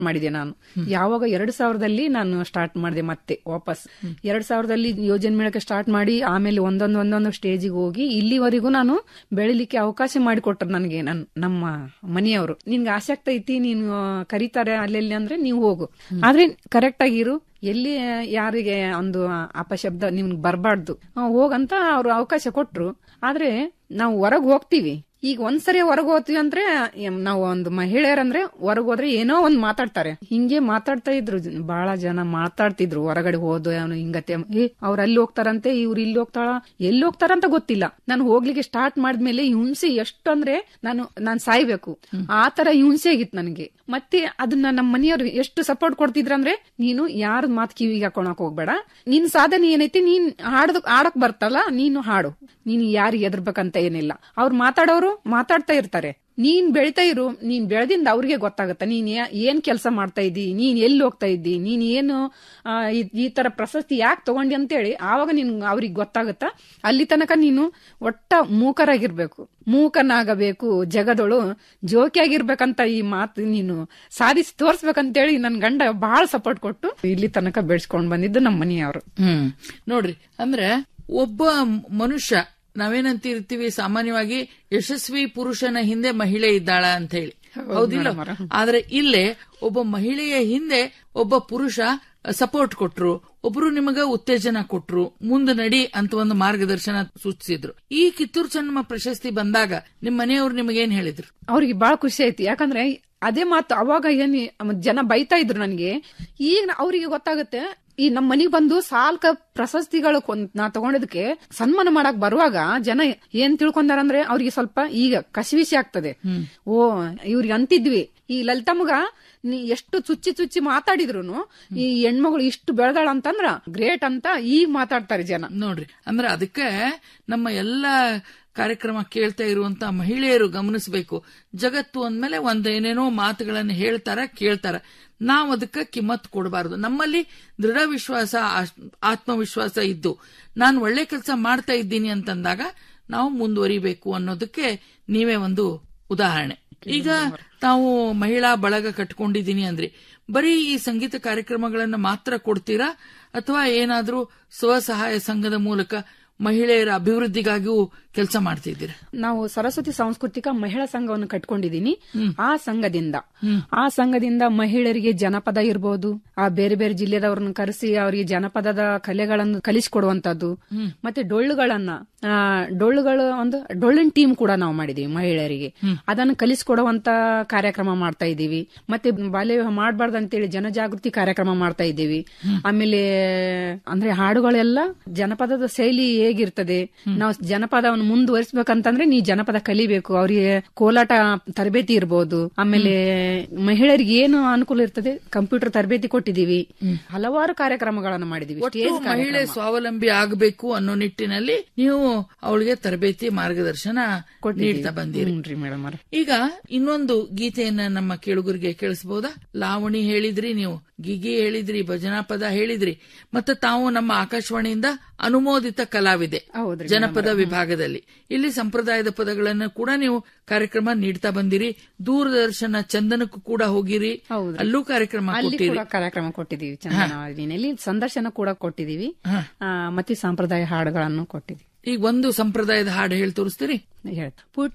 ಮಾಡಿದೆ ನಾನು ಯಾವಾಗ ಎರಡ್ ಸಾವಿರದಲ್ಲಿ ನಾನು ಸ್ಟಾರ್ಟ್ ಮಾಡಿದೆ ಮತ್ತೆ ವಾಪಸ್ ಎರಡ್ ಸಾವಿರದಲ್ಲಿ ಯೋಜನೆ ಮೇಳಕ್ಕೆ ಸ್ಟಾರ್ಟ್ ಮಾಡಿ ಆಮೇಲೆ ಒಂದೊಂದು ಒಂದೊಂದು ಸ್ಟೇಜಿಗೆ ಹೋಗಿ ಇಲ್ಲಿವರೆಗೂ ನಾನು ಬೆಳಿಲಿಕ್ಕೆ ಅವಕಾಶ ಮಾಡಿಕೊಟ್ರು ನನಗೆ ನನ್ ನಮ್ಮ ಮನೆಯವರು ನಿನ್ಗೆ ಆಸಕ್ತಿ ಐತಿ ನೀನು ಕರೀತಾರೆ ಅಲ್ಲೆಲ್ಲಿ ಅಂದ್ರೆ ನೀವು ಹೋಗು ಆದ್ರೆ ಕರೆಕ್ಟ್ ಆಗಿರು ಎಲ್ಲಿ ಯಾರಿಗೆ ಒಂದು ಅಪಶಬ್ದ ನಿಮ್ಗೆ ಬರಬಾರ್ದು ಹೋಗಂತ ಅವ್ರು ಅವಕಾಶ ಕೊಟ್ರು ಆದ್ರೆ ನಾವು ಹೊರಗೆ ಹೋಗ್ತೀವಿ ಈಗ ಒಂದ್ಸರಿ ಹೊರಗೆ ಹೋಗ್ತೀವಿ ಅಂದ್ರೆ ಎಂ- ನಾವು ಒಂದು ಮಹಿಳೆಯರಂದ್ರೆ ಹೊರಗೆ ಹೋದ್ರೆ ಏನೋ ಒಂದ್ ಮಾತಾಡ್ತಾರೆ ಹಿಂಗೆ ಮಾತಾಡ್ತಾ ಇದ್ರು ಜನ- ಬಹಳ ಜನ ಮಾತಾಡ್ತಿದ್ರು ಹೊರಗಡೆ ಹೋದ ಅವನು ಹಿಂಗತೆ ಏ ಅವ್ರು ಅಲ್ಲಿ ಹೋಗ್ತಾರಂತೆ ಇವ್ರು ಇಲ್ಲಿ ಹೋಗ್ತಾಳ ಎಲ್ಲಿ ಹೋಗ್ತಾರಂತ ಗೊತ್ತಿಲ್ಲ ನಾನು ಹೋಗ್ಲಿಕ್ಕೆ ಸ್ಟಾರ್ಟ್ ಮಾಡಿದ್ಮೇಲೆ ಈ ಹಿಂಸೆ ಎಷ್ಟು ಅಂದ್ರೆ ನಾನು ನಾನ್ ಸಾಯ್ಬೇಕು ಆ ತರ ಹಿಂಸೆ ಆಗಿತ್ತು ನನಗೆ ಮತ್ತೆ ಅದನ್ನ ನಮ್ಮ ಮನೆಯವ್ರು ಎಷ್ಟು ಸಪೋರ್ಟ್ ಕೊಡ್ತಿದ್ರಂದ್ರೆ ನೀನು ಯಾರ ಮಾತು ಕಿವಿಗೆ ಹಾಕೊಳಕ್ ಹೋಗ್ಬೇಡ ನಿನ್ ಸಾಧನೆ ಏನೈತಿ ನೀನ್ ಹಾಡ್ದ ಆಡಕ್ ಬರ್ತಲ್ಲ ನೀನು ಹಾಡು ನೀನು ಯಾರಿಗೆ ಎದ್ರಬೇಕಂತ ಏನಿಲ್ಲ ಅವ್ರು ಮಾತಾಡೋರು ಮಾತಾಡ್ತಾ ಇರ್ತಾರೆ ನೀನ್ ಬೆಳಿತಾ ಇರು ನೀನ್ ಬೆಳೆದಿಂದ ಅವ್ರಿಗೆ ಗೊತ್ತಾಗತ್ತ ನೀನ್ ಯಾ- ಏನ್ ಕೆಲಸ ಮಾಡ್ತಾ ಇದ್ದಿ ನೀನ್ ಎಲ್ಲಿ ಹೋಗ್ತಾ ಇದ್ದಿ ನೀನ್ ಏನು ಆ, ಈ- ಈ ತರ ಪ್ರಶಸ್ತಿ ಯಾಕೆ ತಗೊಂಡಿ ಅಂತೇಳಿ ಆವಾಗ ನಿನ್ ಅವ್ರಿಗೆ ಗೊತ್ತಾಗತ್ತ ಅಲ್ಲಿ ತನಕ ನೀನು ಒಟ್ಟ ಮೂಕರಾಗಿರ್ಬೇಕು ಮೂಕನಾಗಬೇಕು ಜಗದೊಳು ಜೋಕಿಯಾಗಿರ್ಬೇಕಂತ ಈ ಮಾತು ನೀನು ಸಾಧಿಸಿ ತೋರ್ಸ್ಬೇಕಂತೇಳಿ ನನ್ ಗಂಡ ಬಹಳ ಸಪೋರ್ಟ್ ಕೊಟ್ಟು ಇಲ್ಲಿ ತನಕ ಬೆಳೆಸ್ಕೊಂಡ್ ಬಂದಿದ್ದು ನಮ್ಮ ಮನೆಯವರು ಹ್ಮ್ ನೋಡ್ರಿ ಅಂದ್ರೆ ಒಬ್ಬ ಮ್- ಮನುಷ್ಯ ನಾವೇನಂತಿರ್ತೀವಿ ಸಾಮಾನ್ಯವಾಗಿ ಯಶಸ್ವಿ ಪುರುಷನ ಹಿಂದೆ ಮಹಿಳೆ ಇದ್ದಾಳ ಅಂತ ಹೇಳಿ ಹೌದಿಲ್ಲ ಆದ್ರೆ ಇಲ್ಲೇ ಒಬ್ಬ ಮಹಿಳೆಯ ಹಿಂದೆ ಒಬ್ಬ ಪುರುಷ ಸಪೋರ್ಟ್ ಕೊಟ್ರು ಒಬ್ರು ನಿಮಗ ಉತ್ತೇಜನ ಕೊಟ್ರು ಮುಂದೆ ನಡಿ ಅಂತ ಒಂದು ಮಾರ್ಗದರ್ಶನ ಸೂಚಿಸಿದ್ರು ಈ ಕಿತ್ತೂರು ಚೆನ್ನಮ್ಮ ಪ್ರಶಸ್ತಿ ಬಂದಾಗ ನಿಮ್ ಮನೆಯವ್ರು ನಿಮಗೇನ್ ಹೇಳಿದ್ರು ಅವ್ರಿಗೆ ಬಹಳ ಖುಷಿ ಆಯ್ತು ಯಾಕಂದ್ರೆ ಅದೇ ಮಾತು ಅವಾಗ ಏನ್ ಜನ ಬೈತಾ ಇದ್ರು ನನಗೆ ಈಗ ಅವರಿಗೆ ಗೊತ್ತಾಗುತ್ತೆ ಈ ನಮ್ಮ ಮನೆಗೆ ಬಂದು ಸಾಲ್ಕ ಪ್ರಶಸ್ತಿಗಳು ಕೊಂದ್- ನಾ ತಗೊಂಡಿದ್ದಕ್ಕೆ ಸನ್ಮಾನ ಮಾಡಕ್ ಬರುವಾಗ ಜನ ಏನ್ ತಿಳ್ಕೊಂಡಾರಂದ್ರೆ ಅವ್ರಿಗೆ ಸ್ವಲ್ಪ ಈಗ ಕಸಿವಿಸಿ ಆಗ್ತದೆ ಓ ಇವ್ರಿಗೆ ಅಂತಿದ್ವಿ ಈ ಲಲಿತಮ್ಮಗ ನೀ ಎಷ್ಟು ಚುಚ್ಚಿ ಚುಚ್ಚಿ ಮಾತಾಡಿದ್ರು ಈ ಹೆಣ್ಮಗಳು ಇಷ್ಟು ಬೆಳೆದಾಳ ಅಂತಂದ್ರ ಗ್ರೇಟ್ ಅಂತ ಈಗ ಮಾತಾಡ್ತಾರೆ ಜನ ನೋಡ್ರಿ ಅಂದ್ರೆ ಅದಕ್ಕೆ ನಮ್ಮ ಎಲ್ಲ ಕಾರ್ಯಕ್ರಮ ಕೇಳ್ತಾ ಇರುವಂತ ಮಹಿಳೆಯರು ಗಮನಿಸಬೇಕು ಜಗತ್ತು ಅಂದ್ಮೇಲೆ ಒಂದೇನೇನೋ ಮಾತುಗಳನ್ನು ಹೇಳ್ತಾರ ಕೇಳ್ತಾರ ನಾವು ಅದಕ್ಕೆ ಕಿಮ್ಮತ್ ಕೊಡಬಾರದು ನಮ್ಮಲ್ಲಿ ದೃಢ ವಿಶ್ವಾಸ ಆಶ್- ಆತ್ಮವಿಶ್ವಾಸ ಇದ್ದು ನಾನು ಒಳ್ಳೆ ಕೆಲಸ ಮಾಡ್ತಾ ಇದ್ದೀನಿ ಅಂತಂದಾಗ ನಾವು ಮುಂದುವರಿಬೇಕು ಅನ್ನೋದಕ್ಕೆ ನೀವೇ ಒಂದು ಉದಾಹರಣೆ ಈಗ ತಾವು ಮಹಿಳಾ ಬಳಗ ಕಟ್ಕೊಂಡಿದ್ದೀನಿ ಅಂದ್ರಿ ಬರೀ ಈ ಸಂಗೀತ ಕಾರ್ಯಕ್ರಮಗಳನ್ನ ಮಾತ್ರ ಕೊಡ್ತೀರಾ ಅಥವಾ ಏನಾದ್ರೂ ಸ್ವಸಹಾಯ ಸಂಘದ ಮೂಲಕ ಮಹಿಳೆಯರ ಅಭಿವೃದ್ಧಿಗಾಗಿಯೂ ಕೆಲಸ ಮಾಡ್ತಿದ್ದೀರಾ ನಾವು ಸರಸ್ವತಿ ಸಾಂಸ್ಕೃತಿಕ ಮಹಿಳಾ ಸಂಘವನ್ನು ಕಟ್ಕೊಂಡಿದೀನಿ ಆ ಸಂಘದಿಂದ ಆ ಸಂಘದಿಂದ ಮಹಿಳೆಯರಿಗೆ ಜನಪದ ಇರ್ಬೋದು ಆ ಬೇರೆ ಬೇರೆ ಜಿಲ್ಲೆದವ್ರನ್ನ ಕರೆಸಿ ಅವರಿಗೆ ಜನಪದದ ಕಲೆಗಳನ್ನು ಕಲಿಸಿಕೊಡುವಂತದ್ದು ಮತ್ತೆ ಡೊಳ್ಳುಗಳನ್ನ ಆ, ಡೊಳ್ಳುಗಳು ಒಂದು ಡೊಳ್ಳಿನ ಟೀಮ್ ಕೂಡ ನಾವು ಮಾಡಿದೀವಿ ಮಹಿಳೆಯರಿಗೆ ಅದನ್ನು ಕಲಿಸಿಕೊಡುವಂತ ಕಾರ್ಯಕ್ರಮ ಮಾಡ್ತಾ ಇದ್ದೀವಿ ಮತ್ತೆ ಬಾಲ್ಯ ವಿವಾಹ ಮಾಡಬಾರ್ದು ಅಂತೇಳಿ ಜನಜಾಗೃತಿ ಕಾರ್ಯಕ್ರಮ ಮಾಡ್ತಾ ಇದ್ದೀವಿ ಆಮೇಲೆ ಅಂದ್ರೆ ಹಾಡುಗಳೆಲ್ಲ ಜನಪದದ ಶೈಲಿ ಹೇಗಿರ್ತದೆ ನಾವು ಜನಪದವನ್ನು ಮುಂದುವರಿಸಬೇಕಂತಂದ್ರೆ ನೀವು ಜನಪದ ಕಲಿಬೇಕು ಅವರಿಗೆ ಕೋಲಾಟ ತರಬೇತಿ ಇರ್ಬೋದು ಆಮೇಲೆ ಮಹಿಳೆಯರಿಗೆ ಏನು ಅನುಕೂಲ ಇರ್ತದೆ ಕಂಪ್ಯೂಟರ್ ತರಬೇತಿ ಕೊಟ್ಟಿದೀವಿ ಹಲವಾರು ಕಾರ್ಯಕ್ರಮಗಳನ್ನು ಮಾಡಿದೀವಿ ಒಟ್ಟು ಸ್ಟೇಜ್ ಮಹಿಳೆ ಸ್ವಾವಲಂಬಿ ಆಗಬೇಕು ಅನ್ನೋ ನಿಟ್ಟಿನಲ್ಲಿ ನೀವು ಅವಳಿಗೆ ತರಬೇತಿ ಮಾರ್ಗದರ್ಶನ ನೀಡ್ತಾ ಬಂದಿರಿ ಹ್ಞೂ ಮೇಡಮ್ ಅವ್ರೆ. ಈಗ ಇನ್ನೊಂದು ಗೀತೆಯನ್ನ ನಮ್ಮ ಕೇಳುಗರಿಗೆ ಕೇಳಿಸಬಹುದಾ ಲಾವಣಿ ಹೇಳಿದ್ರಿ ನೀವು ಗಿಗಿ ಹೇಳಿದ್ರಿ ಭಜನಾ ಪದ ಹೇಳಿದ್ರಿ ಮತ್ತೆ ತಾವು ನಮ್ಮ ಆಕಾಶವಾಣಿಯಿಂದ ಅನುಮೋದಿತ ಕಲಾವಿದೆ ಹೌದ್ರಿ ಜನಪದ ವಿಭಾಗದಲ್ಲಿ ಇಲ್ಲಿ ಸಂಪ್ರದಾಯದ ಪದಗಳನ್ನು ಕೂಡ ನೀವು ಕಾರ್ಯಕ್ರಮ ನೀಡ್ತಾ ಬಂದಿರಿ ದೂರದರ್ಶನ ಚಂದನಕ್ಕೂ ಕೂಡ ಹೋಗಿರಿ ಹೌದ್ರಿ. ಅಲ್ಲೂ ಕಾರ್ಯಕ್ರಮ ಅಲ್ಲಿ ಕೊಟ್ಟಿರಿ ಕೂಡ ಕಾರ್ಯಕ್ರಮ ಕೊಟ್ಟಿದೀವಿ ಚಂದನವಾಹಿನಿಯಲ್ಲಿ ಸಂದರ್ಶನ ಕೂಡ ಕೊಟ್ಟಿದೀವಿ ಹಾ. ಆ, ಮತ್ತೆ ಸಾಂಪ್ರದಾಯ ಹಾಡುಗಳನ್ನು ಕೊಟ್ಟಿದೀವಿ ಈಗ ಒಂದು ಸಂಪ್ರದಾಯದ ಹಾಡು ಹೇಳಿ ತೋರಿಸ್ತೀರಿ ಹೇಳ್ತಾ